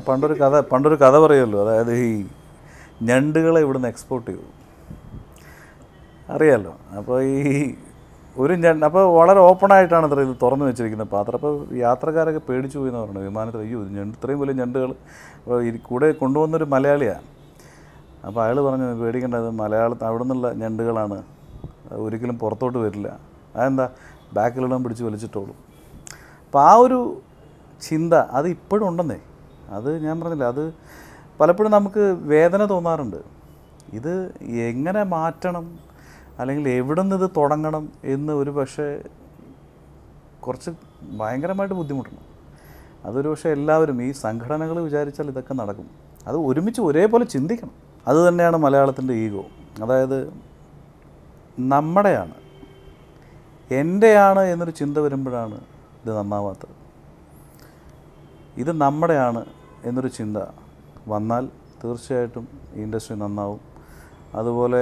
പണ്ടൊരു കഥ പണ്ടൊരു കഥ പറയുമല്ലോ അതായത് ഈ ഞണ്ടുകളെ ഇവിടുന്ന് എക്സ്പോർട്ട് ചെയ്തു അറിയാമല്ലോ അപ്പോൾ ഈ ഒരു ഞണ്ട് അപ്പോൾ വളരെ ഓപ്പണായിട്ടാണ് അത്ര ഇത് തുറന്നു വെച്ചിരിക്കുന്ന പാത്രം അപ്പോൾ യാത്രക്കാരൊക്കെ പേടിച്ചു പോയി എന്ന് പറഞ്ഞു വിമാനത്തിൽ അയ്യോ ഇത് ഞണ്ട് ഇത്രയും വലിയ ഞണ്ടുകൾ അപ്പോൾ ഈ കൂടെ കൊണ്ടുവന്നൊരു മലയാളിയാണ് അപ്പോൾ അയാൾ പറഞ്ഞു പേടിക്കേണ്ടത് മലയാളത്തിൽ അവിടെ നിന്നുള്ള ഞണ്ടുകളാണ് അത് ഒരിക്കലും പുറത്തോട്ട് വരില്ല അതെന്താ ബാക്കിലിടാൻ പിടിച്ച് വലിച്ചിട്ടോളും അപ്പോൾ ആ ഒരു ചിന്ത അത് ഇപ്പോഴും ഉണ്ടെന്നേ അത് ഞാൻ പറഞ്ഞില്ല അത് പലപ്പോഴും നമുക്ക് വേദന തോന്നാറുണ്ട് ഇത് എങ്ങനെ മാറ്റണം അല്ലെങ്കിൽ എവിടെ നിന്ന് ഇത് തുടങ്ങണം എന്ന് ഒരു പക്ഷേ കുറച്ച് ഭയങ്കരമായിട്ട് ബുദ്ധിമുട്ടണം അതൊരു പക്ഷേ എല്ലാവരും ഈ സംഘടനകൾ വിചാരിച്ചാൽ ഇതൊക്കെ നടക്കും അത് ഒരുമിച്ച് ഒരേപോലെ ചിന്തിക്കണം അത് തന്നെയാണ് മലയാളത്തിൻ്റെ ഈഗോ അതായത് നമ്മുടെയാണ് എൻ്റെയാണ് എന്നൊരു ചിന്ത വരുമ്പോഴാണ് ഇത് നന്നാവാത്തത് ഇത് നമ്മുടെയാണ് എന്നൊരു ചിന്ത വന്നാൽ തീർച്ചയായിട്ടും ഈ ഇൻഡസ്ട്രി നന്നാവും അതുപോലെ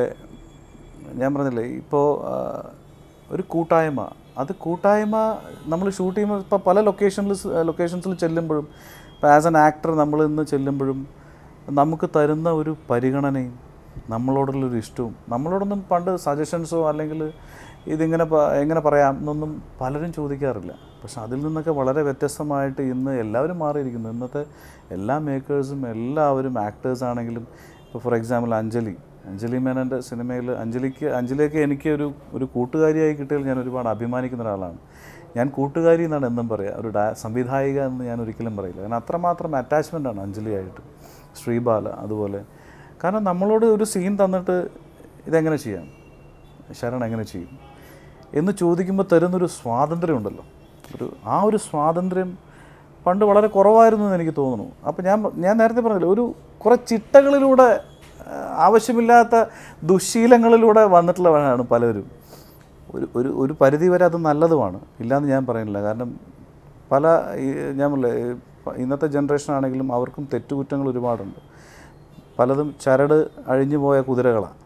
ഞാൻ പറഞ്ഞില്ലേ ഇപ്പോൾ ഒരു കൂട്ടായ്മ അത് കൂട്ടായ്മ നമ്മൾ ഷൂട്ട് ചെയ്യുമ്പോൾ ഇപ്പോൾ പല ലൊക്കേഷനിൽ ലൊക്കേഷൻസിൽ ചെല്ലുമ്പോഴും ഇപ്പോൾ ആസ് ആൻ ആക്ടർ നമ്മൾ ഇന്ന് ചെല്ലുമ്പോഴും നമുക്ക് തരുന്ന ഒരു പരിഗണനയും നമ്മളോടുള്ളൊരു ഇഷ്ടവും നമ്മളോടൊന്നും പണ്ട് സജഷൻസോ അല്ലെങ്കിൽ ഇതിങ്ങനെ പ- എങ്ങനെ പറയാം എന്നൊന്നും പലരും ചോദിക്കാറില്ല പക്ഷെ അതിൽ നിന്നൊക്കെ വളരെ വ്യത്യസ്തമായിട്ട് ഇന്ന് എല്ലാവരും മാറിയിരിക്കുന്നു ഇന്നത്തെ എല്ലാ മേക്കേഴ്സും എല്ലാവരും ആക്ടേഴ്സ് ആണെങ്കിലും ഇപ്പോൾ ഫോർ എക്സാമ്പിൾ അഞ്ജലി അഞ്ജലി മേനൻ്റെ സിനിമയിൽ അഞ്ജലിക്ക് അഞ്ജലിയൊക്കെ എനിക്ക് ഒരു ഒരു കൂട്ടുകാരിയായി കിട്ടിയതിൽ ഞാൻ ഒരുപാട് അഭിമാനിക്കുന്ന ഒരാളാണ് ഞാൻ കൂട്ടുകാരി എന്നാണ് എന്നും പറയുക ഒരു ഡാ സംവിധായിക എന്ന് ഞാൻ ഒരിക്കലും പറയില്ല കാരണം അത്രമാത്രം അറ്റാച്ച്മെൻ്റ് ആണ് അഞ്ജലിയായിട്ട് ശ്രീബാല അതുപോലെ കാരണം നമ്മളോട് ഒരു സീൻ തന്നിട്ട് ഇതെങ്ങനെ ചെയ്യാം ശരൺ എങ്ങനെ ചെയ്യും എന്ന് ചോദിക്കുമ്പോൾ തരുന്നൊരു സ്വാതന്ത്ര്യമുണ്ടല്ലോ ഒരു ആ ഒരു സ്വാതന്ത്ര്യം പണ്ട് വളരെ കുറവായിരുന്നു എന്ന് എനിക്ക് തോന്നുന്നു അപ്പോൾ ഞാൻ ഞാൻ നേരത്തെ പറഞ്ഞില്ല ഒരു കുറേ ചിട്ടകളിലൂടെ ആ, ആവശ്യമില്ലാത്ത ദുശ്ശീലങ്ങളിലൂടെ വന്നിട്ടുള്ളവരാണ് പലരും ഒരു ഒരു ഒരു പരിധി വരെ അത് നല്ലതുമാണ് ഇല്ലയെന്ന് ഞാൻ പറയുന്നില്ല കാരണം പല ഈ ഞാൻ പറഞ്ഞില്ലേ ഈ പ- ഇന്നത്തെ ജനറേഷൻ ആണെങ്കിലും അവർക്കും തെറ്റുകുറ്റങ്ങൾ ഒരുപാടുണ്ട് പലതും ചരട് അഴിഞ്ഞു പോയ കുതിരകളാണ്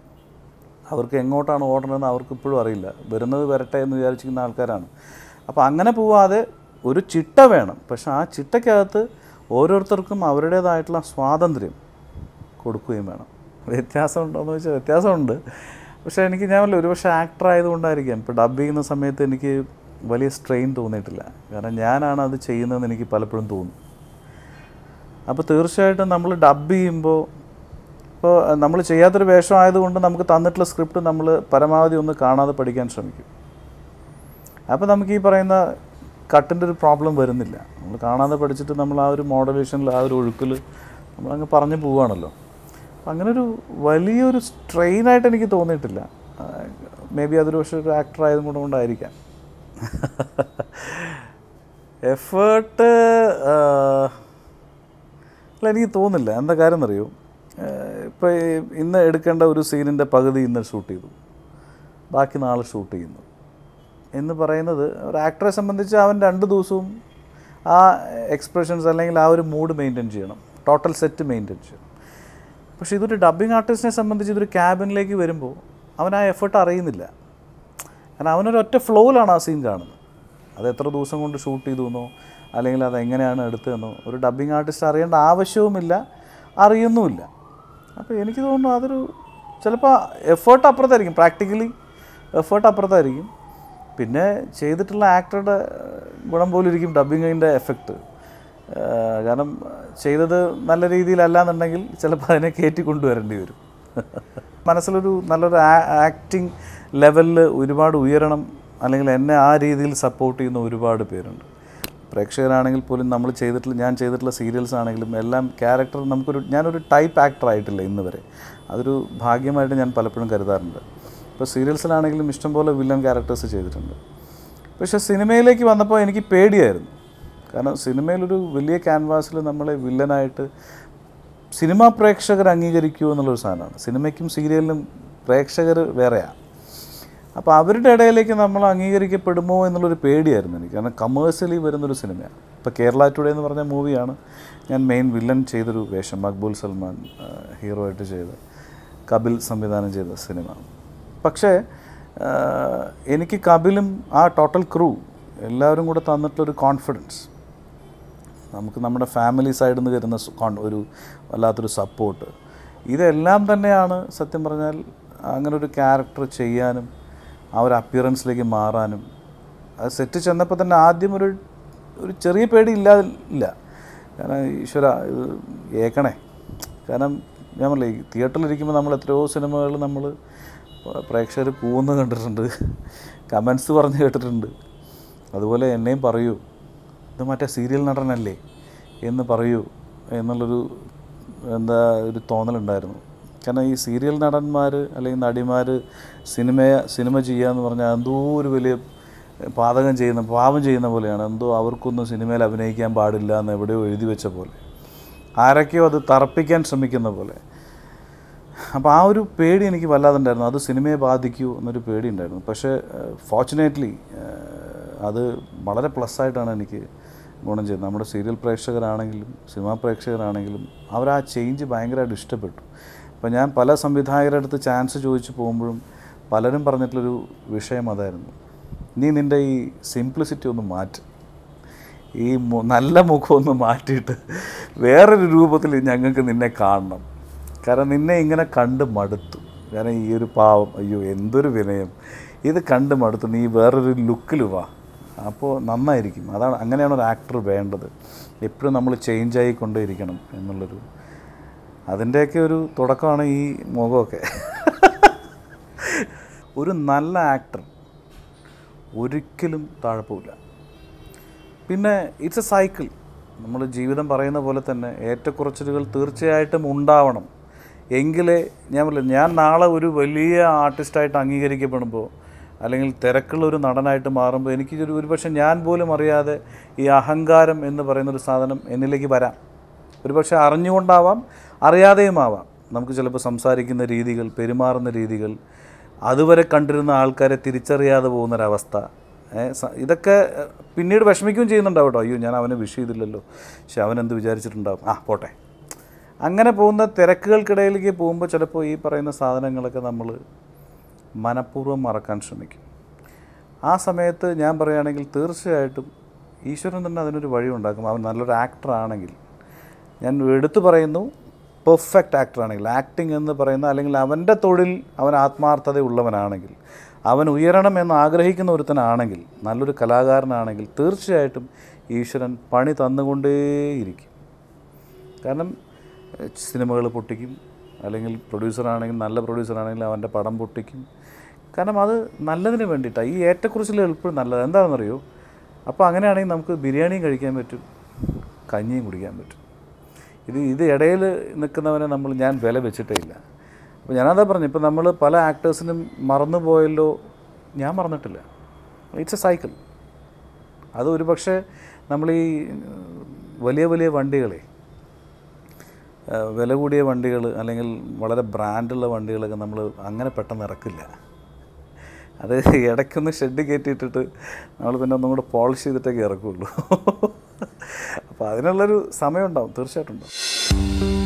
അവർക്ക് എങ്ങോട്ടാണ് ഓടണമെന്ന് അവർക്ക് ഇപ്പോഴും അറിയില്ല വരുന്നത് വരട്ടെ എന്ന് വിചാരിച്ചിരിക്കുന്ന ആൾക്കാരാണ് അപ്പോൾ അങ്ങനെ പോവാതെ ഒരു ചിട്ട വേണം പക്ഷെ ആ ചിട്ടയ്ക്കകത്ത് ഓരോരുത്തർക്കും അവരുടേതായിട്ടുള്ള സ്വാതന്ത്ര്യം കൊടുക്കുകയും വേണം വ്യത്യാസമുണ്ടോ എന്ന് ചോദിച്ചാൽ വ്യത്യാസമുണ്ട് പക്ഷേ എനിക്ക് ഞാൻ പറഞ്ഞില്ല ഒരുപക്ഷെ ആക്ടർ ആയതുകൊണ്ടായിരിക്കാം ഇപ്പോൾ ഡബ് ചെയ്യുന്ന സമയത്ത് എനിക്ക് വലിയ സ്ട്രെയിൻ തോന്നിയിട്ടില്ല കാരണം ഞാനാണ് അത് ചെയ്യുന്നതെന്ന് എനിക്ക് പലപ്പോഴും തോന്നും അപ്പോൾ തീർച്ചയായിട്ടും നമ്മൾ ഡബ് ചെയ്യുമ്പോൾ ഇപ്പോൾ നമ്മൾ ചെയ്യാത്തൊരു വേഷം ആയതുകൊണ്ട് നമുക്ക് തന്നിട്ടുള്ള സ്ക്രിപ്റ്റ് നമ്മൾ പരമാവധി ഒന്ന് കാണാതെ പഠിക്കാൻ ശ്രമിക്കും അപ്പോൾ നമുക്ക് ഈ പറയുന്ന കട്ടിൻ്റെ ഒരു പ്രോബ്ലം വരുന്നില്ല നമ്മൾ കാണാതെ പഠിച്ചിട്ട് നമ്മൾ ആ ഒരു മോഡലേഷനിൽ ആ ഒരു ഒഴുക്കിൽ നമ്മളങ്ങ് പറഞ്ഞു പോവുകയാണല്ലോ അപ്പം അങ്ങനെ ഒരു വലിയൊരു സ്ട്രെയിനായിട്ട് എനിക്ക് തോന്നിയിട്ടില്ല മേ ബി അതൊരു പക്ഷേ ഒരു ആക്ടർ ആയതും കൂടെ കൊണ്ടായിരിക്കാം എഫേർട്ട് അല്ല എനിക്ക് തോന്നുന്നില്ല എന്താ കാര്യം എന്നറിയോ ഇപ്പോൾ ഇന്ന് എടുക്കേണ്ട ഒരു സീനിൻ്റെ പകുതി ഇന്ന് ഷൂട്ട് ചെയ്തു ബാക്കി നാളെ ഷൂട്ട് ചെയ്യുന്നു എന്ന് പറയുന്നത് ഒരു ആക്ടറെ സംബന്ധിച്ച് അവൻ രണ്ട് ദിവസവും ആ എക്സ്പ്രഷൻസ് അല്ലെങ്കിൽ ആ ഒരു മൂഡ് മെയിൻറ്റെയിൻ ചെയ്യണം ടോട്ടൽ സെറ്റ് മെയിൻറ്റെയിൻ ചെയ്യണം പക്ഷേ ഇതൊരു ഡബ്ബിംഗ് ആർട്ടിസ്റ്റിനെ സംബന്ധിച്ച് ഇതൊരു ക്യാബിനിലേക്ക് വരുമ്പോൾ അവൻ ആ എഫേർട്ട് അറിയുന്നില്ല കാരണം അവനൊരു ഒറ്റ ഫ്ലോയിലാണ് ആ സീൻ കാണുന്നത് അത് എത്ര ദിവസം കൊണ്ട് ഷൂട്ട് ചെയ്തു എന്നോ അല്ലെങ്കിൽ അത് എങ്ങനെയാണ് എടുത്തതെന്നോ ഒരു ഡബ്ബിംഗ് ആർട്ടിസ്റ്റ് അറിയേണ്ട ആവശ്യവുമില്ല അറിയുന്നുമില്ല അപ്പോൾ എനിക്ക് തോന്നുന്നു അതൊരു ചിലപ്പോൾ എഫേർട്ട് അപ്പുറത്തായിരിക്കും പ്രാക്ടിക്കലി എഫേർട്ട് അപ്പുറത്തായിരിക്കും പിന്നെ ചെയ്തിട്ടുള്ള ആക്ടറുടെ ഗുണം പോലും ഇരിക്കും ഡബ്ബിങ്ങിൻ്റെ എഫക്റ്റ് കാരണം ചെയ്തത് നല്ല രീതിയിലല്ല എന്നുണ്ടെങ്കിൽ ചിലപ്പോൾ അതിനെ കയറ്റി കൊണ്ടുവരേണ്ടി വരും മനസ്സിലൊരു നല്ലൊരു ആക്ടിങ് ലെവലിൽ ഒരുപാട് ഉയരണം അല്ലെങ്കിൽ എന്നെ ആ രീതിയിൽ സപ്പോർട്ട് ചെയ്യുന്ന ഒരുപാട് പേരുണ്ട് പ്രേക്ഷകരാണെങ്കിൽ പോലും നമ്മൾ ചെയ്തിട്ടുള്ള ഞാൻ ചെയ്തിട്ടുള്ള സീരിയൽസ് ആണെങ്കിലും എല്ലാം ക്യാരക്ടർ നമുക്കൊരു ഞാനൊരു ടൈപ്പ് ആക്ടർ ആയിട്ടില്ല ഇന്ന് വരെ അതൊരു ഭാഗ്യമായിട്ട് ഞാൻ പലപ്പോഴും കരുതാറുണ്ട് ഇപ്പോൾ സീരിയൽസിലാണെങ്കിലും ഇഷ്ടംപോലെ വില്ലൻ ക്യാരക്ടേഴ്സ് ചെയ്തിട്ടുണ്ട് പക്ഷേ സിനിമയിലേക്ക് വന്നപ്പോൾ എനിക്ക് പേടിയായിരുന്നു കാരണം സിനിമയിലൊരു വലിയ ക്യാൻവാസിൽ നമ്മളെ വില്ലനായിട്ട് സിനിമാ പ്രേക്ഷകർ അംഗീകരിക്കുമോ എന്നുള്ളൊരു സാധനമാണ് സിനിമയ്ക്കും സീരിയലിനും പ്രേക്ഷകർ വേറെയാണ് അപ്പോൾ അവരുടെ ഇടയിലേക്ക് നമ്മൾ അംഗീകരിക്കപ്പെടുമോ എന്നുള്ളൊരു പേടിയായിരുന്നു എനിക്ക് കാരണം കമേഴ്സ്യലി വരുന്നൊരു സിനിമയാണ് ഇപ്പോൾ കേരള ടുഡേ എന്ന് പറഞ്ഞ മൂവിയാണ് ഞാൻ മെയിൻ വില്ലൻ ചെയ്തൊരു വേഷം മക്ബൂൽ സൽമാൻ ഹീറോ ആയിട്ട് ചെയ്ത് കപിൽ സംവിധാനം ചെയ്ത സിനിമ പക്ഷേ ആ, എനിക്ക് കപിലും ആ ടോട്ടൽ ക്രൂ എല്ലാവരും കൂടെ തന്നിട്ടുള്ളൊരു കോൺഫിഡൻസ് നമുക്ക് നമ്മുടെ ഫാമിലി സൈഡിൽ നിന്ന് വരുന്ന സു- കോൺ- ഒരു വല്ലാത്തൊരു സപ്പോർട്ട് ഇതെല്ലാം തന്നെയാണ് സത്യം പറഞ്ഞാൽ അങ്ങനെ ഒരു ക്യാരക്ടർ ചെയ്യാനും ആ ഒരു അപ്പിയറൻസിലേക്ക് മാറാനും അത് സെറ്റ് ചെന്നപ്പോൾ തന്നെ ആദ്യം ഒരു ഒരു ചെറിയ പേടി ഇല്ലാതെ ഇല്ല കാരണം ഈശ്വര ഇത് ഏക്കണേ കാരണം ഞാൻ പറഞ്ഞില്ലേ ഈ തിയേറ്ററിലിരിക്കുമ്പോൾ നമ്മൾ എത്രയോ സിനിമകൾ നമ്മൾ പ്രേക്ഷകർ പോകുന്നത് കണ്ടിട്ടുണ്ട് കമൻസ് പറഞ്ഞ് കേട്ടിട്ടുണ്ട് അതുപോലെ എന്നെയും പറയൂ ഇത് മറ്റേ സീരിയൽ നടനല്ലേ എന്ന് പറയൂ എന്നുള്ളൊരു എന്താ ഒരു തോന്നലുണ്ടായിരുന്നു കാരണം ഈ സീരിയൽ നടന്മാർ അല്ലെങ്കിൽ നടിമാർ സിനിമ സിനിമ ചെയ്യുക എന്ന് പറഞ്ഞാൽ എന്തോ ഒരു വലിയ പാതകം ചെയ്യുന്ന പാപം ചെയ്യുന്ന പോലെയാണ് എന്തോ അവർക്കൊന്നും സിനിമയിൽ അഭിനയിക്കാൻ പാടില്ല എന്ന് എവിടെയോ എഴുതി വെച്ച പോലെ ആരൊക്കെയോ അത് തറപ്പിക്കാൻ ശ്രമിക്കുന്ന പോലെ അപ്പോൾ ആ ഒരു പേടി എനിക്ക് വല്ലാതെ ഉണ്ടായിരുന്നു അത് സിനിമയെ ബാധിക്കൂ എന്നൊരു പേടി ഉണ്ടായിരുന്നു പക്ഷേ ഫോർച്ചുനേറ്റ്ലി അത് വളരെ പ്ലസ് ആയിട്ടാണ് എനിക്ക് ഗുണം ചെയ്തത് നമ്മുടെ സീരിയൽ പ്രേക്ഷകരാണെങ്കിലും സിനിമാ പ്രേക്ഷകരാണെങ്കിലും അവർ ആ ചേഞ്ച് ഭയങ്കരമായിട്ട് ഇഷ്ടപ്പെട്ടു അപ്പോൾ ഞാൻ പല സംവിധായകരുടെ അടുത്ത് ചാൻസ് ചോദിച്ചു പോകുമ്പോഴും പലരും പറഞ്ഞിട്ടുള്ളൊരു വിഷയം അതായിരുന്നു നീ നിൻ്റെ ഈ സിംപ്ലിസിറ്റി ഒന്ന് മാറ്റ് ഈ മു- നല്ല മുഖം ഒന്ന് മാറ്റിയിട്ട് വേറൊരു രൂപത്തിൽ ഞങ്ങൾക്ക് നിന്നെ കാണണം കാരണം നിന്നെ ഇങ്ങനെ കണ്ട് മടുത്തു കാരണം ഈ ഒരു പാവം അയ്യോ എന്തൊരു വിനയം ഇത് കണ്ട് മടുത്തു നീ വേറൊരു ലുക്കിൽ വാ അപ്പോൾ നന്നായിരിക്കും അതാണ് അങ്ങനെയാണ് ഒരു ആക്ടർ വേണ്ടത് എപ്പോഴും നമ്മൾ ചേഞ്ച് ആയിക്കൊണ്ടേയിരിക്കണം എന്നുള്ളൊരു അതിൻ്റെയൊക്കെ ഒരു തുടക്കമാണ് ഈ മുഖമൊക്കെ ഒരു നല്ല ആക്ടർ ഒരിക്കലും താഴെ പോവില്ല പിന്നെ ഇറ്റ്സ് എ സൈക്കിൾ നമ്മൾ ജീവിതം പറയുന്ന പോലെ തന്നെ ഏറ്റക്കുറച്ചിലുകൾ തീർച്ചയായിട്ടും ഉണ്ടാവണം എങ്കിലേ ഞാൻ പറയില്ല ഞാൻ നാളെ ഒരു വലിയ ആർട്ടിസ്റ്റായിട്ട് അംഗീകരിക്കപ്പെടുമ്പോൾ അല്ലെങ്കിൽ തിരക്കുള്ള ഒരു നടനായിട്ട് മാറുമ്പോൾ എനിക്ക് ഒരു ഒരുപക്ഷെ ഞാൻ പോലും അറിയാതെ ഈ അഹങ്കാരം എന്ന് പറയുന്ന ഒരു സാധനം എന്നിലേക്ക് വരാം ഒരുപക്ഷെ അറിഞ്ഞുകൊണ്ടാവാം അറിയാതെയും ആവാം നമുക്ക് ചിലപ്പോൾ സംസാരിക്കുന്ന രീതികൾ പെരുമാറുന്ന രീതികൾ അതുവരെ കണ്ടിരുന്ന ആൾക്കാരെ തിരിച്ചറിയാതെ പോകുന്നൊരവസ്ഥ ഏ, സ- ഇതൊക്കെ ഏ, പിന്നീട് വിഷമിക്കുകയും ചെയ്യുന്നുണ്ടാവും കേട്ടോ അയ്യോ ഞാൻ അവനെ വിഷ് ചെയ്തില്ലല്ലോ പക്ഷെ അവൻ എന്ത് വിചാരിച്ചിട്ടുണ്ടാവും ആ പോട്ടെ അങ്ങനെ പോകുന്ന തിരക്കുകൾക്കിടയിലേക്ക് പോകുമ്പോൾ ചിലപ്പോൾ ഈ പറയുന്ന സാധനങ്ങളൊക്കെ നമ്മൾ മനഃപൂർവ്വം മറക്കാൻ ശ്രമിക്കും ആ സമയത്ത് ഞാൻ പറയുകയാണെങ്കിൽ തീർച്ചയായിട്ടും ഈശ്വരൻ തന്നെ അതിനൊരു വഴി ഉണ്ടാക്കും അവൻ നല്ലൊരു ആക്ടർ ആണെങ്കിൽ ഞാൻ എടുത്തു പറയുന്നു പെർഫെക്റ്റ് ആക്ടർ ആണെങ്കിൽ ആക്ടിങ് എന്ന് പറയുന്ന അല്ലെങ്കിൽ അവൻ്റെ തൊഴിൽ അവൻ ആത്മാർത്ഥതയുള്ളവനാണെങ്കിൽ അവൻ ഉയരണം എന്ന് ആഗ്രഹിക്കുന്ന ഒരുത്തനാണെങ്കിൽ നല്ലൊരു കലാകാരനാണെങ്കിൽ തീർച്ചയായിട്ടും ഈശ്വരൻ പണി തന്നുകൊണ്ടേയിരിക്കും കാരണം സിനിമകൾ പൊട്ടിക്കും അല്ലെങ്കിൽ പ്രൊഡ്യൂസറാണെങ്കിൽ നല്ല പ്രൊഡ്യൂസറാണെങ്കിൽ അവൻ്റെ പടം പൊട്ടിക്കും കാരണം അത് നല്ലതിന് വേണ്ടിയിട്ടാണ് ഈ ഏറ്റക്കുറിച്ചിൽ എളുപ്പവും നല്ലത് എന്താണെന്നറിയോ അപ്പോൾ അങ്ങനെയാണെങ്കിൽ നമുക്ക് ബിരിയാണിയും കഴിക്കാൻ പറ്റും കഞ്ഞിയും കുടിക്കാൻ പറ്റും ഇത് ഇത് ഇടയിൽ നിൽക്കുന്നവനെ നമ്മൾ ഞാൻ വില വെച്ചിട്ടേ ഇല്ല അപ്പോൾ ഞാനതാ പറഞ്ഞു ഇപ്പോൾ നമ്മൾ പല ആക്ടേഴ്സിനും മറന്നു പോയല്ലോ ഞാൻ മറന്നിട്ടില്ല ഇറ്റ്സ് എ സൈക്കിൾ അത് ഒരു പക്ഷേ നമ്മൾ ഈ വലിയ വലിയ വണ്ടികളെ ആ, വില കൂടിയ വണ്ടികൾ അല്ലെങ്കിൽ വളരെ ബ്രാൻഡുള്ള വണ്ടികളൊക്കെ നമ്മൾ അങ്ങനെ പെട്ടെന്ന് ഇറക്കില്ല അത് ഇടയ്ക്കൊന്ന് ഷെഡ് കയറ്റിയിട്ടിട്ട് നമ്മൾ പിന്നെ ഒന്നും കൂടെ പോളിഷ് ചെയ്തിട്ടൊക്കെ ഇറക്കുള്ളൂ അപ്പോൾ അതിനുള്ളൊരു സമയം ഉണ്ടാവും തീർച്ചയായിട്ടും ഉണ്ടാവും